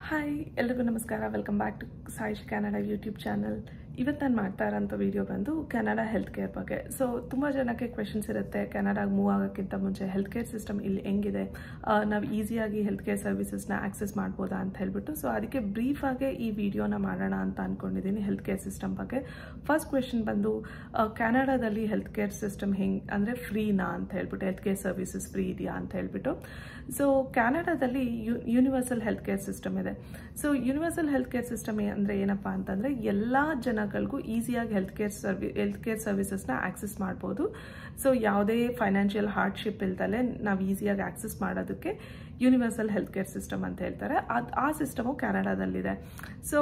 hi ಎಲ್ರಿಗೂ ನಮಸ್ಕಾರ welcome back to Saish Kannada YouTube channel ಇವತ್ತು ನಾನು ಮಾಡ್ತಾ ಇರೋಂಥ ವಿಡಿಯೋ ಬಂದು ಕೆನಡಾ ಹೆಲ್ತ್ ಕೇರ್ ಬಗ್ಗೆ ಸೊ ತುಂಬ ಜನಕ್ಕೆ ಕ್ವೆಶನ್ಸ್ ಇರುತ್ತೆ ಕೆನಡಾಗೆ ಮೂವ್ ಆಗೋಕ್ಕಿಂತ ಮುಂಚೆ ಹೆಲ್ತ್ ಕೇರ್ ಸಿಸ್ಟಮ್ ಇಲ್ಲಿ ಹೆಂಗಿದೆ ನಾವು ಈಸಿಯಾಗಿ ಹೆಲ್ತ್ ಕೇರ್ ಸರ್ವಿಸಸ್ನ ಆಕ್ಸೆಸ್ ಮಾಡ್ಬೋದಾ ಅಂತ ಹೇಳ್ಬಿಟ್ಟು ಸೊ ಅದಕ್ಕೆ ಬ್ರೀಫಾಗೆ ಈ ವಿಡಿಯೋನ ಮಾಡೋಣ ಅಂತ ಅಂದ್ಕೊಂಡಿದ್ದೀನಿ ಹೆಲ್ತ್ ಕೇರ್ ಸಿಸ್ಟಮ್ ಬಗ್ಗೆ ಫಸ್ಟ್ ಕ್ವೆಶನ್ ಬಂದು ಕೆನಡಾದಲ್ಲಿ ಹೆಲ್ತ್ ಕೇರ್ ಸಿಸ್ಟಮ್ ಹೆಂಗೆ ಅಂದರೆ ಫ್ರೀನಾ ಅಂತ ಹೇಳ್ಬಿಟ್ಟು ಹೆಲ್ತ್ ಕೇರ್ ಸರ್ವಿಸಸ್ ಫ್ರೀ ಇದೆಯಾ ಅಂತ ಹೇಳ್ಬಿಟ್ಟು ಸೊ ಕ್ಯಾನಡಾದಲ್ಲಿ you universal health care system ಇದೆ so universal health care system ಅಂದರೆ ಏನಪ್ಪ ಅಂತಂದರೆ ಎಲ್ಲ ಜನಗಳಿಗೂ ಈಸಿಯಾಗಿ ಹೆಲ್ತ್ ಕೇರ್ ಸರ್ವಿ ಹೆಲ್ತ್ ಕೇರ್ ಸರ್ವಿಸಸ್ನ ಆಕ್ಸೆಸ್ ಮಾಡ್ಬೋದು ಸೊ ಯಾವುದೇ ಫೈನಾನ್ಷಿಯಲ್ ಹಾರ್ಡ್ಶಿಪ್ ಇಲ್ದಲೆ ನಾವು ಈಸಿಯಾಗಿ ಆಕ್ಸೆಸ್ ಮಾಡೋದಕ್ಕೆ ಯೂನಿವರ್ಸಲ್ ಹೆಲ್ತ್ ಕೇರ್ ಸಿಸ್ಟಮ್ ಅಂತ ಹೇಳ್ತಾರೆ ಅದು ಆ ಸಿಸ್ಟಮು ಕ್ಯಾನಡಾದಲ್ಲಿದೆ ಸೊ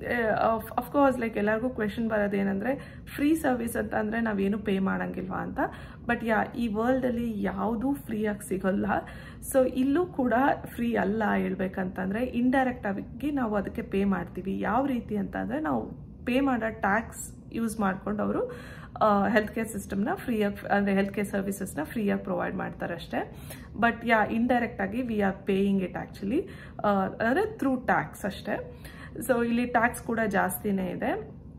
ಅಫ್ಕೋರ್ಸ್ ಲೈಕ್ ಎಲ್ಲರಿಗೂ ಕ್ವೆಶನ್ ಬರೋದೇನೆಂದರೆ ಫ್ರೀ ಸರ್ವಿಸ್ ಅಂತ ಅಂದರೆ ನಾವೇನು ಪೇ ಮಾಡೋಂಗಿಲ್ವಾ ಅಂತ ಬಟ್ ಯಾ ಈ ವರ್ಲ್ಡಲ್ಲಿ ಯಾವುದೂ ಫ್ರೀಯಾಗಿ ಸಿಗೋಲ್ಲ ಸೊ ಇಲ್ಲೂ ಕೂಡ ಫ್ರೀ ಅಲ್ಲ ಹೇಳ್ಬೇಕಂತಂದರೆ ಇಂಡೈರೆಕ್ಟ್ ಆಗಿ ನಾವು ಅದಕ್ಕೆ ಪೇ ಮಾಡ್ತೀವಿ ಯಾವ ರೀತಿ ಅಂತಂದರೆ ನಾವು ಪೇ ಮಾಡೋ ಟ್ಯಾಕ್ಸ್ ಯೂಸ್ ಮಾಡ್ಕೊಂಡು ಅವರು ಹೆಲ್ತ್ ಕೇರ್ ಸಿಸ್ಟಮ್ನ ಫ್ರೀಯಾಗಿ ಅಂದರೆ ಹೆಲ್ತ್ ಕೇರ್ ಸರ್ವಿಸಸ್ನ ಫ್ರೀಯಾಗಿ ಪ್ರೊವೈಡ್ ಮಾಡ್ತಾರೆ ಅಷ್ಟೇ ಬಟ್ ಯಾ ಇಂಡೈರೆಕ್ಟ್ ಆಗಿ we are paying it actually ಅಂದರೆ ಥ್ರೂ ಟ್ಯಾಕ್ಸ್ ಅಷ್ಟೇ ಸೊ ಇಲ್ಲಿ ಟ್ಯಾಕ್ಸ್ ಕೂಡ ಜಾಸ್ತಿನೇ ಇದೆ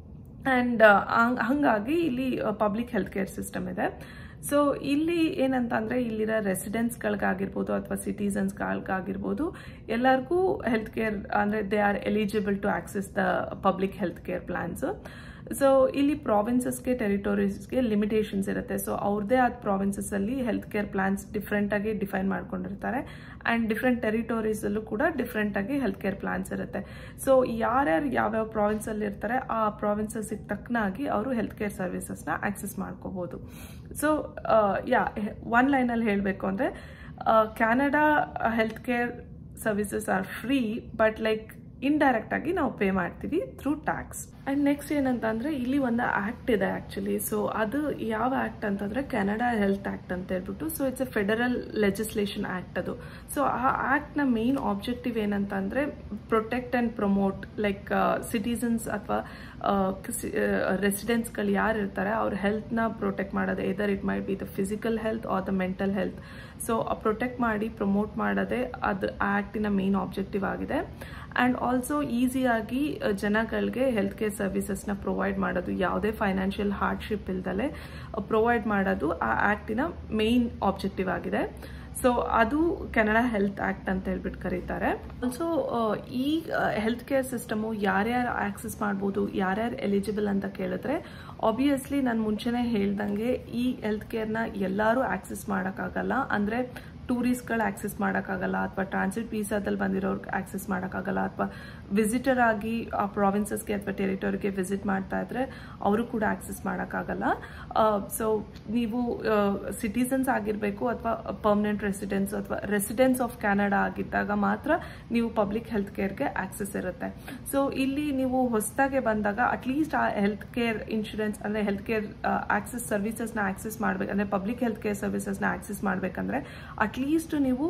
ಆ್ಯಂಡ್ ಹಾಗಾಗಿ ಇಲ್ಲಿ ಪಬ್ಲಿಕ್ ಹೆಲ್ತ್ ಕೇರ್ ಸಿಸ್ಟಮ್ ಇದೆ ಸೊ ಇಲ್ಲಿ ಏನಂತ ಅಂದರೆ ಇಲ್ಲಿರೋ ರೆಸಿಡೆನ್ಸ್ಗಳಿಗಾಗಿರ್ಬೋದು ಅಥವಾ ಸಿಟಿಸನ್ಸ್ಗಳಿಗಾಗಿರ್ಬೋದು ಎಲ್ಲರಿಗೂ ಹೆಲ್ತ್ ಕೇರ್ ಅಂದರೆ they are eligible to access the public health care plans so ಇಲ್ಲಿ ಪ್ರಾವಿನ್ಸಸ್ಗೆ ಟೆರಿಟೋರೀಸ್ಗೆ ಲಿಮಿಟೇಷನ್ಸ್ ಇರುತ್ತೆ ಸೊ ಅವ್ರದ್ದೇ ಆದ ಪ್ರಾವಿನ್ಸಸ್ಸಲ್ಲಿ ಹೆಲ್ತ್ ಕೇರ್ ಪ್ಲಾನ್ಸ್ ಡಿಫ್ರೆಂಟಾಗಿ ಡಿಫೈನ್ ಮಾಡ್ಕೊಂಡಿರ್ತಾರೆ ಆ್ಯಂಡ್ ಡಿಫ್ರೆಂಟ್ ಟೆರಿಟೋರೀಸಲ್ಲೂ ಕೂಡ ಡಿಫ್ರೆಂಟಾಗಿ ಹೆಲ್ತ್ ಕೇರ್ ಪ್ಲಾನ್ಸ್ ಇರುತ್ತೆ ಸೊ ಯಾರ್ಯಾರು ಯಾವ್ಯಾವ ಪ್ರಾವಿನ್ಸಲ್ಲಿ ಇರ್ತಾರೆ ಆ ಪ್ರಾವಿನ್ಸಸ್ಗೆ ತಕ್ಕನಾಗಿ ಅವರು ಹೆಲ್ತ್ ಕೇರ್ ಸರ್ವಿಸಸ್ನ ಆಕ್ಸೆಸ್ ಮಾಡ್ಕೋಬೋದು ಸೊ ಯಾ ಒನ್ ಲೈನಲ್ಲಿ ಹೇಳಬೇಕು ಅಂದರೆ Canada health care services are free but like indirect ಆಗಿ ನಾವು ಪೇ ಮಾಡ್ತೀವಿ ಥ್ರೂ ಟ್ಯಾಕ್ಸ್ ಆ್ಯಂಡ್ ನೆಕ್ಸ್ಟ್ ಏನಂತ ಅಂದರೆ ಇಲ್ಲಿ ಒಂದು ಆ್ಯಕ್ಟ್ ಇದೆ ಆ್ಯಕ್ಚುಲಿ ಸೊ ಅದು ಯಾವ ಆ್ಯಕ್ಟ್ ಅಂತಂದರೆ ಕೆನಡಾ ಹೆಲ್ತ್ ಆ್ಯಕ್ಟ್ ಅಂತ ಹೇಳ್ಬಿಟ್ಟು so it's a federal legislation act ಅದು ಸೊ ಆ ಆ್ಯಕ್ಟ್ನ ಮೇನ್ ಆಬ್ಜೆಕ್ಟಿವ್ ಏನಂತಂದರೆ protect and promote like citizens ಅಥವಾ ರೆಸಿಡೆನ್ಸ್ಗಳು ಯಾರು ಇರ್ತಾರೆ ಅವ್ರ ಹೆಲ್ತ್ನ ಪ್ರೊಟೆಕ್ಟ್ ಮಾಡೋದು either it might be the physical health or the mental health so protect ಮಾಡಿ ಪ್ರಮೋಟ್ ಮಾಡೋದೇ ಅದು ಆ್ಯಕ್ಟಿನ ಮೇನ್ ಆಬ್ಜೆಕ್ಟಿವ್ ಆಗಿದೆ ಆ್ಯಂಡ್ ಆಲ್ಸೋ ಈಸಿಯಾಗಿ ಜನಗಳಿಗೆ ಹೆಲ್ತ್ ಕೇರ್ ಸರ್ವಿಸಸ್ನ ಪ್ರೊವೈಡ್ ಮಾಡೋದು ಯಾವುದೇ ಫೈನಾನ್ಷಿಯಲ್ ಹಾರ್ಡ್ಶಿಪ್ ಇಲ್ದಲೆ ಪ್ರೊವೈಡ್ ಮಾಡೋದು ಆ ಆ್ಯಕ್ಟಿನ ಮೇನ್ ಆಬ್ಜೆಕ್ಟಿವ್ ಆಗಿದೆ ಸೊ ಅದು ಕೆನಡಾ ಹೆಲ್ತ್ ಆ್ಯಕ್ಟ್ ಅಂತ ಹೇಳ್ಬಿಟ್ಟು ಕರೀತಾರೆ ಆಲ್ಸೋ ಈ ಹೆಲ್ತ್ ಕೇರ್ ಸಿಸ್ಟಮು ಯಾರ್ಯಾರು ಆಕ್ಸೆಸ್ ಮಾಡ್ಬೋದು ಯಾರ್ಯಾರು ಎಲಿಜಿಬಲ್ ಅಂತ ಕೇಳಿದ್ರೆ ಆಬ್ವಿಯಸ್ಲಿ ನಾನು ಮುಂಚೆನೇ ಹೇಳ್ದಂಗೆ ಈ ಹೆಲ್ತ್ ಕೇರ್ನ ಎಲ್ಲರೂ ಆಕ್ಸೆಸ್ ಮಾಡೋಕ್ಕಾಗಲ್ಲ ಅಂದರೆ ಟೂರಿಸ್ಟ್ಗಳು ಆಕ್ಸೆಸ್ ಮಾಡೋಕ್ಕಾಗಲ್ಲ ಅಥವಾ ಟ್ರಾನ್ಸಿಟ್ ವೀಸಾದಲ್ಲಿ ಬಂದಿರೋರ್ಗೆ ಆಕ್ಸೆಸ್ ಮಾಡೋಕ್ಕಾಗಲ್ಲ ಅಥವಾ ವಿಸಿಟರ್ ಆಗಿ ಆ ಪ್ರಾವಿನ್ಸಸ್ಗೆ ಅಥವಾ ಟೆರಿಟೋರಿಗೆ ವಿಸಿಟ್ ಮಾಡ್ತಾ ಇದ್ರೆ ಅವರು ಕೂಡ ಆಕ್ಸೆಸ್ ಮಾಡೋಕ್ಕಾಗಲ್ಲ ಸೊ ನೀವು ಸಿಟಿಸನ್ಸ್ ಆಗಿರಬೇಕು ಅಥವಾ ಪರ್ಮನೆಂಟ್ ರೆಸಿಡೆನ್ಸ್ ಅಥವಾ ರೆಸಿಡೆನ್ಸ್ ಆಫ್ ಕ್ಯಾನಡಾ ಆಗಿದ್ದಾಗ ಮಾತ್ರ ನೀವು ಪಬ್ಲಿಕ್ ಹೆಲ್ತ್ ಕೇರ್ಗೆ ಆಕ್ಸೆಸ್ ಇರುತ್ತೆ ಸೊ ಇಲ್ಲಿ ನೀವು ಹೊಸದಾಗೆ ಬಂದಾಗ ಅಟ್ಲೀಸ್ಟ್ ಆ ಹೆಲ್ತ್ ಕೇರ್ ಇನ್ಶೂರೆನ್ಸ್ ಅಂದರೆ ಹೆಲ್ತ್ ಕೇರ್ ಆಕ್ಸೆಸ್ ಸರ್ವಿಸಸ್ನ ಆಕ್ಸೆಸ್ ಮಾಡಬೇಕು ಅಂದರೆ ಪಬ್ಲಿಕ್ ಹೆಲ್ತ್ ಕೇರ್ ಸರ್ವಿಸಸ್ನ ಆಕ್ಸೆಸ್ ಮಾಡಬೇಕಂದ್ರೆ ಅಟ್ಲೀಸ್ಟ್ ನೀವು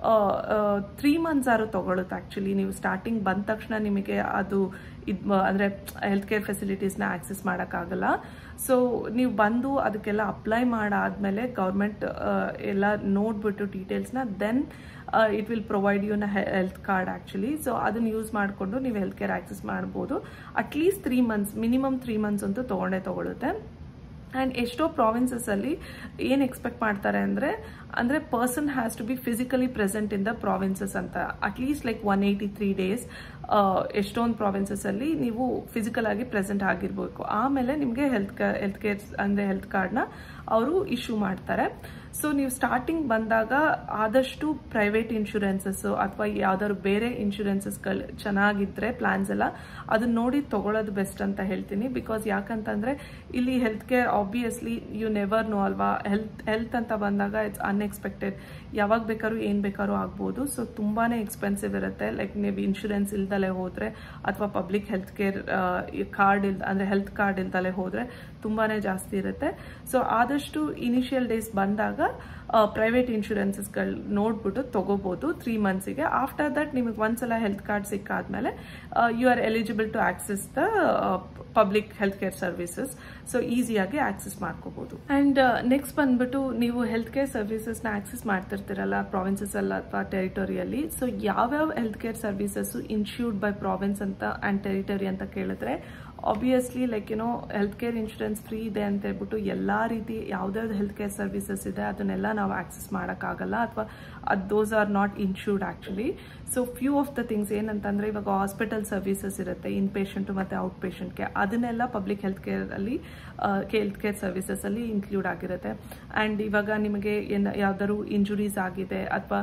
ತ್ರೀ ಮಂತ್ಸ್ ಆರು ತಗೊಳುತ್ತೆ ಆ್ಯಕ್ಚುಲಿ ನೀವು ಸ್ಟಾರ್ಟಿಂಗ್ ಬಂದ ತಕ್ಷಣ ನಿಮಗೆ ಅದು ಇದು ಅಂದರೆ ಹೆಲ್ತ್ ಕೇರ್ ಫೆಸಿಲಿಟೀಸ್ನ ಆಕ್ಸೆಸ್ ಮಾಡೋಕ್ಕಾಗಲ್ಲ ಸೊ ನೀವು ಬಂದು ಅದಕ್ಕೆಲ್ಲ ಅಪ್ಲೈ ಮಾಡಾದ್ಮೇಲೆ ಗೌರ್ಮೆಂಟ್ ಎಲ್ಲ ನೋಡ್ಬಿಟ್ಟು ಡೀಟೇಲ್ಸ್ನ then it will provide you ನ ಹೆಲ್ತ್ ಕಾರ್ಡ್ ಆ್ಯಕ್ಚುಲಿ ಸೊ ಅದನ್ನು ಯೂಸ್ ಮಾಡಿಕೊಂಡು ನೀವು ಹೆಲ್ತ್ ಕೇರ್ ಆಕ್ಸೆಸ್ ಮಾಡ್ಬೋದು at least three months minimum three months ಅಂತೂ ತೊಗೊಂಡೇ ತೊಗೊಳುತ್ತೆ ಆ್ಯಂಡ್ ಎಷ್ಟೋ ಪ್ರಾವಿನ್ಸಸಲ್ಲಿ ಏನು ಎಕ್ಸ್ಪೆಕ್ಟ್ ಮಾಡ್ತಾರೆ ಅಂದರೆ ಅಂದರೆ person has to be physically present in the provinces ಅಂತ at least like one eighty three days ಎಷ್ಟೊಂದು ಪ್ರಾವಿನ್ಸಸಲ್ಲಿ ನೀವು ಫಿಸಿಕಲ್ ಆಗಿ ಪ್ರೆಸೆಂಟ್ ಆಗಿರ್ಬೇಕು ಆಮೇಲೆ ನಿಮಗೆ ಹೆಲ್ತ್ ಹೆಲ್ತ್ ಕೇರ್ ಅಂದರೆ ಹೆಲ್ತ್ ಕಾರ್ಡ್ನ ಅವರು ಇಶ್ಯೂ ಮಾಡ್ತಾರೆ ಸೊ ನೀವು ಸ್ಟಾರ್ಟಿಂಗ್ ಬಂದಾಗ ಆದಷ್ಟು ಪ್ರೈವೇಟ್ ಇನ್ಶೂರೆನ್ಸಸ್ಸು ಅಥವಾ ಯಾವ್ದಾದ್ರು ಬೇರೆ ಇನ್ಶೂರೆನ್ಸಸ್ಗಳು ಚೆನ್ನಾಗಿದ್ದರೆ ಪ್ಲಾನ್ಸ್ ಎಲ್ಲ ಅದನ್ನ ನೋಡಿ ತಗೊಳ್ಳೋದು ಬೆಸ್ಟ್ ಅಂತ ಹೇಳ್ತೀನಿ ಬಿಕಾಸ್ ಯಾಕಂತಂದರೆ ಇಲ್ಲಿ health care obviously you never know ಅಲ್ವಾ ಹೆಲ್ತ್ ಹೆಲ್ತ್ ಅಂತ ಬಂದಾಗ ಇಟ್ಸ್ ಅನ್ಎಕ್ಸ್ಪೆಕ್ಟೆಡ್ ಯಾವಾಗ ಬೇಕಾದ್ರೂ ಏನು ಬೇಕಾದ್ರೂ ಆಗ್ಬೋದು ಸೊ ತುಂಬಾ ಎಕ್ಸ್ಪೆನ್ಸಿವ್ ಇರುತ್ತೆ ಲೈಕ್ ನೀವು ಇನ್ಶೂರೆನ್ಸ್ ಇಲ್ದಲೆ ಇಲ್ದಲೆ ಹೋದರೆ ಅಥವಾ ಪಬ್ಲಿಕ್ ಹೆಲ್ತ್ ಕೇರ್ ಕಾರ್ಡ್ ಇಲ್ ಅಂದರೆ ಹೆಲ್ತ್ ಕಾರ್ಡ್ ಇಲ್ದಲೆ ಹೋದರೆ ತುಂಬಾ ಜಾಸ್ತಿ ಇರುತ್ತೆ ಸೊ ಆದಷ್ಟು ಇನಿಷಿಯಲ್ ಡೇಸ್ ಬಂದಾಗ ಪ್ರೈವೇಟ್ ಇನ್ಶೂರೆನ್ಸಸ್ಗಳು ನೋಡ್ಬಿಟ್ಟು ತಗೋಬೋದು ತ್ರೀ ಮಂತ್ಸಿಗೆ ಆಫ್ಟರ್ ದಟ್ ನಿಮಗೆ ಒಂದ್ಸಲ ಹೆಲ್ತ್ ಕಾರ್ಡ್ ಸಿಕ್ಕಾದ್ಮೇಲೆ you are eligible to access the public health care services so ಈಸಿಯಾಗಿ ಆಕ್ಸೆಸ್ ಮಾಡ್ಕೋಬಹುದು ಅಂಡ್ ನೆಕ್ಸ್ಟ್ ಬಂದ್ಬಿಟ್ಟು ನೀವು ಹೆಲ್ತ್ ಕೇರ್ ಸರ್ವಿಸಸ್ನ ಆಕ್ಸೆಸ್ ಮಾಡ್ತಿರ್ತೀರಲ್ಲ ಪ್ರಾವಿನ್ಸಸ್ ಅಲ್ಲ ಅಥವಾ ಟೆರಿಟರಿಯಲ್ಲಿ ಸೊ ಯಾವ್ಯಾವ health care services insured by province ಅಂತ ಅಂಡ್ ಟೆರಿಟರಿ ಅಂತ ಕೇಳಿದ್ರೆ obviously like you know health care insurance free ಇದೆ ಅಂತ ಹೇಳ್ಬಿಟ್ಟು ಎಲ್ಲ ರೀತಿ ಯಾವ್ದಾವ್ದು ಹೆಲ್ತ್ ಕೇರ್ ಸರ್ವಿಸಸ್ ಇದೆ ಅದನ್ನೆಲ್ಲ ನಾವು ಆಕ್ಸೆಸ್ ಮಾಡೋಕ್ಕಾಗಲ್ಲ ಅಥವಾ ಅದು those are not insured actually so few of the things ಏನಂತಂದರೆ ಇವಾಗ ಹಾಸ್ಪಿಟಲ್ ಸರ್ವಿಸಸ್ ಇರುತ್ತೆ ಇನ್ ಪೇಷಂಟು ಮತ್ತು ಔಟ್ ಪೇಷಂಟ್ಗೆ ಅದನ್ನೆಲ್ಲ ಪಬ್ಲಿಕ್ ಹೆಲ್ತ್ ಕೇರಲ್ಲಿ ಹೆಲ್ತ್ ಕೇರ್ ಸರ್ವಿಸಸಲ್ಲಿ ಇನ್ಕ್ಲೂಡ್ ಆಗಿರುತ್ತೆ ಆ್ಯಂಡ್ ಇವಾಗ ನಿಮಗೆ ಏನು ಯಾವ್ದಾದ್ರು ಇಂಜುರೀಸ್ ಆಗಿದೆ ಅಥವಾ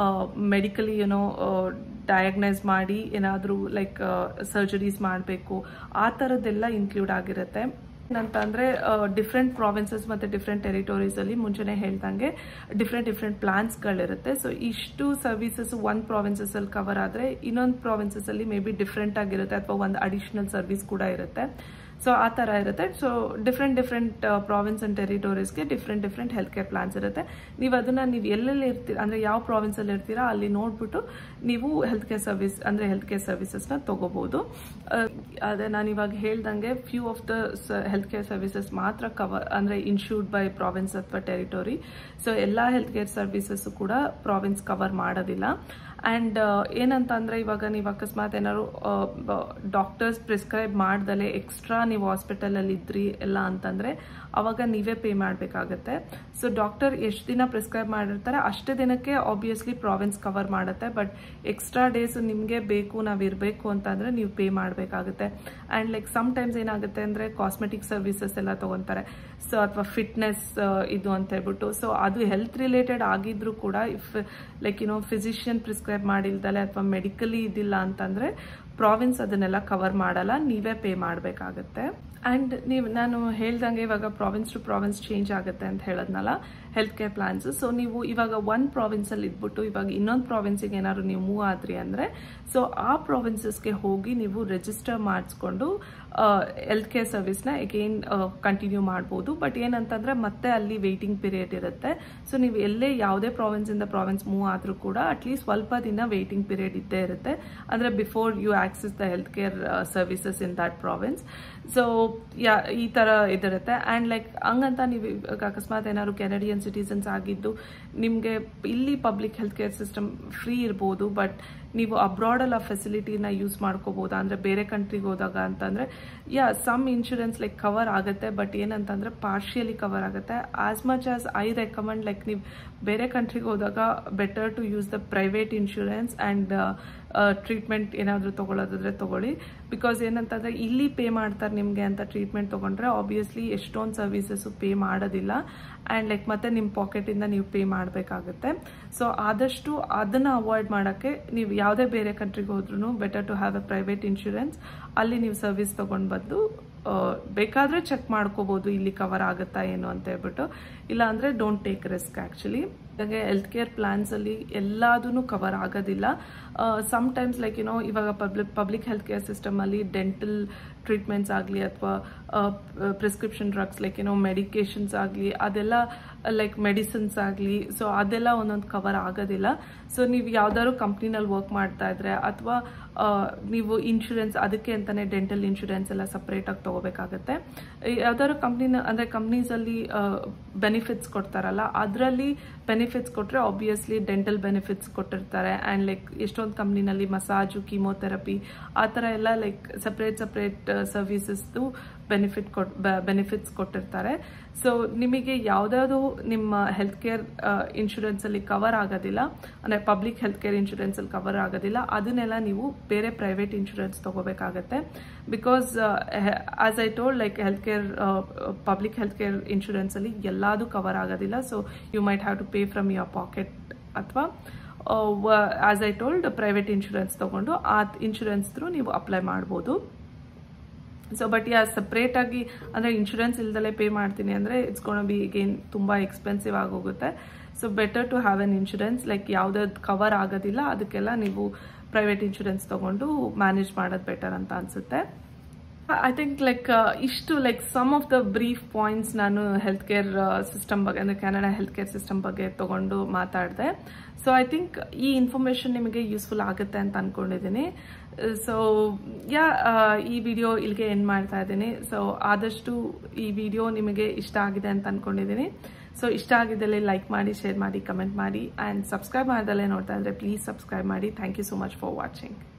ಮೆಡಿಕಲಿ ಏನೋ ಡಯಾಗ್ನೈಸ್ ಮಾಡಿ ಏನಾದರೂ ಲೈಕ್ ಸರ್ಜರೀಸ್ ಮಾಡಬೇಕು ಆ ಥರದ್ದೆಲ್ಲ ಇನ್ಕ್ಲೂಡ್ ಆಗಿರುತ್ತೆ ಅಂತಂದರೆ ಡಿಫ್ರೆಂಟ್ ಪ್ರಾವಿನ್ಸಸ್ ಮತ್ತು ಡಿಫ್ರೆಂಟ್ ಟೆರಿಟೋರೀಸಲ್ಲಿ ಮುಂಚೆನೇ ಹೇಳ್ದಂಗೆ ಡಿಫ್ರೆಂಟ್ ಡಿಫ್ರೆಂಟ್ ಪ್ಲಾನ್ಸ್ಗಳಿರುತ್ತೆ ಸೊ ಇಷ್ಟು ಸರ್ವಿಸಸ್ ಒಂದು ಪ್ರಾವಿನ್ಸಸಲ್ಲಿ ಕವರ್ ಆದರೆ ಇನ್ನೊಂದು ಪ್ರಾವಿನ್ಸಸಲ್ಲಿ ಮೇ ಬಿ ಡಿಫ್ರೆಂಟ್ ಆಗಿರುತ್ತೆ ಅಥವಾ ಒಂದು ಅಡಿಷ್ನಲ್ ಸರ್ವಿಸ್ ಕೂಡ ಇರುತ್ತೆ ಸೊ ಆ ಥರ ಇರುತ್ತೆ so different different province and ಟೆರಿಟೋರೀಸ್ಗೆ different different health care plans ಇರುತ್ತೆ ನೀವು ಅದನ್ನು ನೀವು ಎಲ್ಲೆಲ್ಲಿ ಇರ್ತೀರ ಅಂದರೆ ಯಾವ ಪ್ರಾವಿನ್ಸಲ್ಲಿ ಇರ್ತೀರಾ ಅಲ್ಲಿ ನೋಡ್ಬಿಟ್ಟು ನೀವು ಹೆಲ್ತ್ ಕೇರ್ ಸರ್ವಿಸ್ ಅಂದರೆ ಹೆಲ್ತ್ ಕೇರ್ ಸರ್ವಿಸಸ್ನ ತೊಗೋಬೋದು ಅದೇ ನಾನು ಇವಾಗ ಹೇಳ್ದಂಗೆ few of the health care services ಮಾತ್ರ ಕವರ್ ಅಂದರೆ ಇನ್ಶೂರ್ಡ್ ಬೈ ಪ್ರಾವಿನ್ಸ್ ಅಥವಾ ಟೆರಿಟೋರಿ ಸೊ ಎಲ್ಲ ಹೆಲ್ತ್ ಕೇರ್ ಸರ್ವಿಸಸ್ಸು ಕೂಡ ಪ್ರಾವಿನ್ಸ್ ಕವರ್ ಮಾಡೋದಿಲ್ಲ ಆ್ಯಂಡ್ ಏನಂತ ಅಂದರೆ ಇವಾಗ ನೀವು ಅಕಸ್ಮಾತ್ ಏನಾದ್ರು ಡಾಕ್ಟರ್ಸ್ ಪ್ರಿಸ್ಕ್ರೈಬ್ ಮಾಡ್ದಲೆ ಎಕ್ಸ್ಟ್ರಾ ನೀವು ಹಾಸ್ಪಿಟಲಲ್ಲಿ ಇದ್ರಿ ಎಲ್ಲ ಅಂತಂದರೆ ಅವಾಗ ನೀವೇ ಪೇ ಮಾಡಬೇಕಾಗತ್ತೆ ಸೊ ಡಾಕ್ಟರ್ ಎಷ್ಟು ದಿನ ಪ್ರಿಸ್ಕ್ರೈಬ್ ಮಾಡಿರ್ತಾರೆ ಅಷ್ಟೇ ದಿನಕ್ಕೆ ಆಬ್ವಿಯಸ್ಲಿ ಪ್ರಾವಿನ್ಸ್ ಕವರ್ ಮಾಡುತ್ತೆ ಬಟ್ ಎಕ್ಸ್ಟ್ರಾ ಡೇಸ್ ನಿಮಗೆ ಬೇಕು ನಾವು ಇರಬೇಕು ಅಂತಂದರೆ ನೀವು ಪೇ ಮಾಡಬೇಕಾಗುತ್ತೆ ಆ್ಯಂಡ್ ಲೈಕ್ ಸಮ್ ಟೈಮ್ಸ್ ಏನಾಗುತ್ತೆ ಅಂದರೆ ಕಾಸ್ಮೆಟಿಕ್ ಸರ್ವಿಸಸ್ ಎಲ್ಲ ತೊಗೊತಾರೆ ಸೊ ಅಥವಾ ಫಿಟ್ನೆಸ್ ಇದು ಅಂತ ಹೇಳ್ಬಿಟ್ಟು ಸೊ ಅದು ಹೆಲ್ತ್ ರಿಲೇಟೆಡ್ ಆಗಿದ್ರೂ ಕೂಡ if like you know physician prescribe ಮಾಡಿಲ್ದಲೆ ಅಥವಾ ಮೆಡಿಕಲಿ ಇದಿಲ್ಲ ಅಂತಂದರೆ ಪ್ರಾವಿನ್ಸ್ ಅದನ್ನೆಲ್ಲ ಕವರ್ ಮಾಡಲ್ಲ ನೀವೇ ಪೇ ಮಾಡಬೇಕಾಗತ್ತೆ ಆ್ಯಂಡ್ ನೀವು ನಾನು ಹೇಳ್ದಂಗೆ ಇವಾಗ ಪ್ರಾವಿನ್ಸ್ ಟು ಪ್ರಾವಿನ್ಸ್ ಚೇಂಜ್ ಆಗುತ್ತೆ ಅಂತ ಹೇಳದ್ನಲ್ಲ ಹೆಲ್ತ್ ಕೇರ್ ಪ್ಲಾನ್ಸ್ ಸೊ ನೀವು ಇವಾಗ ಒಂದು ಪ್ರಾವಿನ್ಸಲ್ಲಿ ಇದ್ಬಿಟ್ಟು ಇವಾಗ ಇನ್ನೊಂದು ಪ್ರಾವಿನ್ಸಿಗೆ ಏನಾದ್ರು ನೀವು ಮೂವ್ ಆದ್ರಿ ಅಂದರೆ ಸೊ ಆ ಪ್ರಾವಿನ್ಸಸ್ಗೆ ಹೋಗಿ ನೀವು ರಿಜಿಸ್ಟರ್ ಮಾಡಿಸ್ಕೊಂಡು ಹೆಲ್ತ್ ಕೇರ್ ಸರ್ವಿಸ್ನ ಎಗೇನ್ ಕಂಟಿನ್ಯೂ ಮಾಡ್ಬೋದು ಬಟ್ ಏನಂತಂದರೆ ಮತ್ತೆ ಅಲ್ಲಿ ವೆಯ್ಟಿಂಗ್ ಪೀರಿಯಡ್ ಇರುತ್ತೆ ಸೊ ನೀವು ಎಲ್ಲೇ ಯಾವುದೇ ಪ್ರಾವಿನ್ಸಿಂದ ಪ್ರಾವಿನ್ಸ್ ಮೂವ್ ಆದರೂ ಕೂಡ ಅಟ್ಲೀಸ್ಟ್ ಸ್ವಲ್ಪ ದಿನ ವೆಯ್ಟಿಂಗ್ ಪೀರಿಯಡ್ ಇದ್ದೇ ಇರುತ್ತೆ ಅಂದರೆ before you access the health care services in that province so yeah ಈ ಥರ ಇದಿರುತ್ತೆ ಆ್ಯಂಡ್ ಲೈಕ್ ಹಂಗಂತ ನೀವು ಇವಾಗ ಅಕಸ್ಮಾತ್ ಏನಾದ್ರು ಕೆನಡಿಯನ್ ಸಿಟಿಸನ್ಸ್ ಆಗಿದ್ದು ನಿಮಗೆ ಇಲ್ಲಿ public health care system free ಇರ್ಬೋದು ಬಟ್ ನೀವು ಅಬ್ರಾಡಲ್ಲಿ ಆ ಫೆಸಿಲಿಟಿನ ಯೂಸ್ ಮಾಡ್ಕೋಬೋದಾ ಅಂದರೆ ಬೇರೆ ಕಂಟ್ರಿಗೆ ಹೋದಾಗ ಅಂತಂದರೆ yeah some insurance like cover ಆಗುತ್ತೆ ಬಟ್ ಏನಂತಂದರೆ ಪಾರ್ಷಿಯಲಿ ಕವರ್ ಆಗುತ್ತೆ as much as I recommend like ನೀವು ಬೇರೆ ಕಂಟ್ರಿಗೆ ಹೋದಾಗ better to use the private insurance and treatment ಏನಾದರೂ ತೊಗೊಳೋದಾದ್ರೆ ತೊಗೊಳ್ಳಿ ಬಿಕಾಸ್ ಏನಂತಂದರೆ ಇಲ್ಲಿ ಪೇ ಮಾಡ್ತಾರೆ ನಿಮಗೆ ಅಂತ ಟ್ರೀಟ್ಮೆಂಟ್ ತೊಗೊಂಡ್ರೆ ಆಬ್ವಿಯಸ್ಲಿ ಎಷ್ಟೊಂದು ಸರ್ವಿಸಸ್ಸು ಪೇ ಮಾಡೋದಿಲ್ಲ ಆ್ಯಂಡ್ ಲೈಕ್ ಮತ್ತೆ ನಿಮ್ಮ ಪಾಕೆಟಿಂದ ನೀವು ಪೇ ಮಾಡಬೇಕಾಗುತ್ತೆ ಸೊ ಆದಷ್ಟು ಅದನ್ನು ಅವಾಯ್ಡ್ ಮಾಡೋಕ್ಕೆ ನೀವು ಯಾವುದೇ ಬೇರೆ ಕಂಟ್ರಿಗೆ ಹೋದ್ರೂ better to have a private insurance ಅಲ್ಲಿ ನೀವು ಸರ್ವಿಸ್ ತೊಗೊಂಡು ಬಂದು ಬೇಕಾದರೆ ಚೆಕ್ ಮಾಡ್ಕೋಬೋದು ಇಲ್ಲಿ ಕವರ್ ಆಗುತ್ತಾ ಏನು ಅಂತ ಹೇಳ್ಬಿಟ್ಟು ಇಲ್ಲ ಅಂದರೆ ಡೋಂಟ್ ಟೇಕ್ ರಿಸ್ಕ್ ಆ್ಯಕ್ಚುಲಿ ಹಾಗೆ ಹೆಲ್ತ್ ಕೇರ್ ಪ್ಲಾನ್ಸಲ್ಲಿ ಎಲ್ಲದೂ ಕವರ್ ಆಗೋದಿಲ್ಲ ಸಮ್ ಟೈಮ್ಸ್ ಲೈಕ್ ಏನೋ ಇವಾಗ ಪಬ್ಲಿಕ್ ಪಬ್ಲಿಕ್ ಹೆಲ್ತ್ ಕೇರ್ ಸಿಸ್ಟಮಲ್ಲಿ ಡೆಂಟಲ್ ಟ್ರೀಟ್ಮೆಂಟ್ಸ್ ಆಗಲಿ ಅಥವಾ ಪ್ರಿಸ್ಕ್ರಿಪ್ಷನ್ ಡ್ರಗ್ಸ್ ಲೈಕ್ ಏನೋ ಮೆಡಿಕೇಶನ್ಸ್ ಆಗಲಿ ಅದೆಲ್ಲ ಲೈಕ್ ಮೆಡಿಸಿನ್ಸ್ ಆಗಲಿ ಸೊ ಅದೆಲ್ಲ ಒಂದೊಂದು ಕವರ್ ಆಗೋದಿಲ್ಲ ಸೊ ನೀವು ಯಾವ್ದಾದ್ರು ಕಂಪ್ನಿನಲ್ಲಿ ವರ್ಕ್ ಮಾಡ್ತಾ ಇದ್ರೆ ಅಥವಾ ನೀವು ಇನ್ಶೂರೆನ್ಸ್ ಅದಕ್ಕೆ ಅಂತಲೇ ಡೆಂಟಲ್ ಇನ್ಶೂರೆನ್ಸ್ ಎಲ್ಲ ಸಪ್ರೇಟಾಗಿ ತೊಗೋಬೇಕಾಗತ್ತೆ ಯಾವ್ದಾದ್ರು ಕಂಪ್ನಿನ ಅಂದರೆ ಕಂಪ್ನೀಸಲ್ಲಿ ಬೆನಿಫಿಟ್ಸ್ ಕೊಡ್ತಾರಲ್ಲ ಅದರಲ್ಲಿ ಬೆನಿಫಿಟ್ಸ್ ಕೊಟ್ಟರೆ ಆಬ್ವಿಯಸ್ಲಿ ಡೆಂಟಲ್ ಬೆನಿಫಿಟ್ಸ್ ಕೊಟ್ಟಿರ್ತಾರೆ ಆ್ಯಂಡ್ ಲೈಕ್ ಎಷ್ಟೊಂದು ಕಂಪ್ನಿನಲ್ಲಿ ಮಸಾಜು ಕೀಮೋಥೆರಪಿ ಆ ಥರ ಎಲ್ಲ ಲೈಕ್ ಸಪ್ರೇಟ್ ಸಪ್ರೇಟ್ ಸರ್ವಿಸಸ್ದು ಬೆನಿಫಿಟ್ ಕೊಟ್ ಬೆನಿಫಿಟ್ಸ್ ಕೊಟ್ಟಿರ್ತಾರೆ ಸೊ ನಿಮಗೆ ಯಾವುದಾದ್ರು ನಿಮ್ಮ ಹೆಲ್ತ್ ಕೇರ್ ಇನ್ಶೂರೆನ್ಸಲ್ಲಿ ಕವರ್ ಆಗೋದಿಲ್ಲ ಅಂದರೆ ಪಬ್ಲಿಕ್ ಹೆಲ್ತ್ ಕೇರ್ ಇನ್ಶೂರೆನ್ಸಲ್ಲಿ ಕವರ್ ಆಗೋದಿಲ್ಲ ಅದನ್ನೆಲ್ಲ ನೀವು ಬೇರೆ ಪ್ರೈವೇಟ್ ಇನ್ಶೂರೆನ್ಸ್ ತೊಗೋಬೇಕಾಗತ್ತೆ because as I told like health care public health care ಇನ್ಶೂರೆನ್ಸಲ್ಲಿ ಎಲ್ಲದೂ ಕವರ್ ಆಗೋದಿಲ್ಲ so you might have to pay from your packet ಅಥವಾ as I told private insurance ತೊಗೊಂಡು ಆ ಇನ್ಶೂರೆನ್ಸ್ ಥ್ರೂ ನೀವು ಅಪ್ಲೈ ಮಾಡ್ಬೋದು ಸೊ ಬಟ್ ಯಾ ಸಪ್ರೇಟಾಗಿ ಅಂದರೆ ಇನ್ಶೂರೆನ್ಸ್ ಇಲ್ದಲೇ ಪೇ ಮಾಡ್ತೀನಿ ಅಂದರೆ ಇಟ್ಸ್ ಗೋಣ ಬಿ ಈಗೇನು ತುಂಬ ಎಕ್ಸ್ಪೆನ್ಸಿವ್ ಆಗೋಗುತ್ತೆ so better to have an insurance like ಯಾವುದಾದ್ರು ಕವರ್ ಆಗೋದಿಲ್ಲ ಅದಕ್ಕೆಲ್ಲ ನೀವು ಪ್ರೈವೇಟ್ ಇನ್ಶೂರೆನ್ಸ್ ತೊಗೊಂಡು ಮ್ಯಾನೇಜ್ ಮಾಡೋದು ಬೆಟರ್ ಅಂತ ಅನಿಸುತ್ತೆ ಐ ಥಿಂಕ್ ಲೈಕ್ ಇಷ್ಟು like some of the brief points ನಾನು ಹೆಲ್ತ್ ಕೇರ್ ಸಿಸ್ಟಮ್ ಬಗ್ಗೆ ಅಂದರೆ ಕೆನಡಾ ಹೆಲ್ತ್ ಕೇರ್ ಸಿಸ್ಟಮ್ ಬಗ್ಗೆ ತಗೊಂಡು ಮಾತಾಡಿದೆ ಸೊ ಐ ಥಿಂಕ್ ಈ ಇನ್ಫಾರ್ಮೇಷನ್ ನಿಮಗೆ ಯೂಸ್ಫುಲ್ ಆಗುತ್ತೆ ಅಂತ ಅಂದ್ಕೊಂಡಿದ್ದೀನಿ ಸೊ ಯಾ ಈ ವಿಡಿಯೋ ಇಲ್ಲಿಗೆ ಎಂಡ್ ಮಾಡ್ತಾ ಇದ್ದೀನಿ ಸೊ ಆದಷ್ಟು ಈ ವಿಡಿಯೋ ನಿಮಗೆ ಇಷ್ಟ ಆಗಿದೆ ಅಂತ ಅಂದ್ಕೊಂಡಿದ್ದೀನಿ ಸೊ ಇಷ್ಟ ಆಗಿದ್ದಲ್ಲಿ ಲೈಕ್ ಮಾಡಿ ಶೇರ್ ಮಾಡಿ ಕಮೆಂಟ್ ಮಾಡಿ ಆ್ಯಂಡ್ ಸಬ್ಸ್ಕ್ರೈಬ್ ಮಾಡ್ದಲ್ಲೇ ನೋಡ್ತಾ ಇದ್ರೆ ಪ್ಲೀಸ್ ಸಬ್ಸ್ಕ್ರೈಬ್ ಮಾಡಿ thank you so much for watching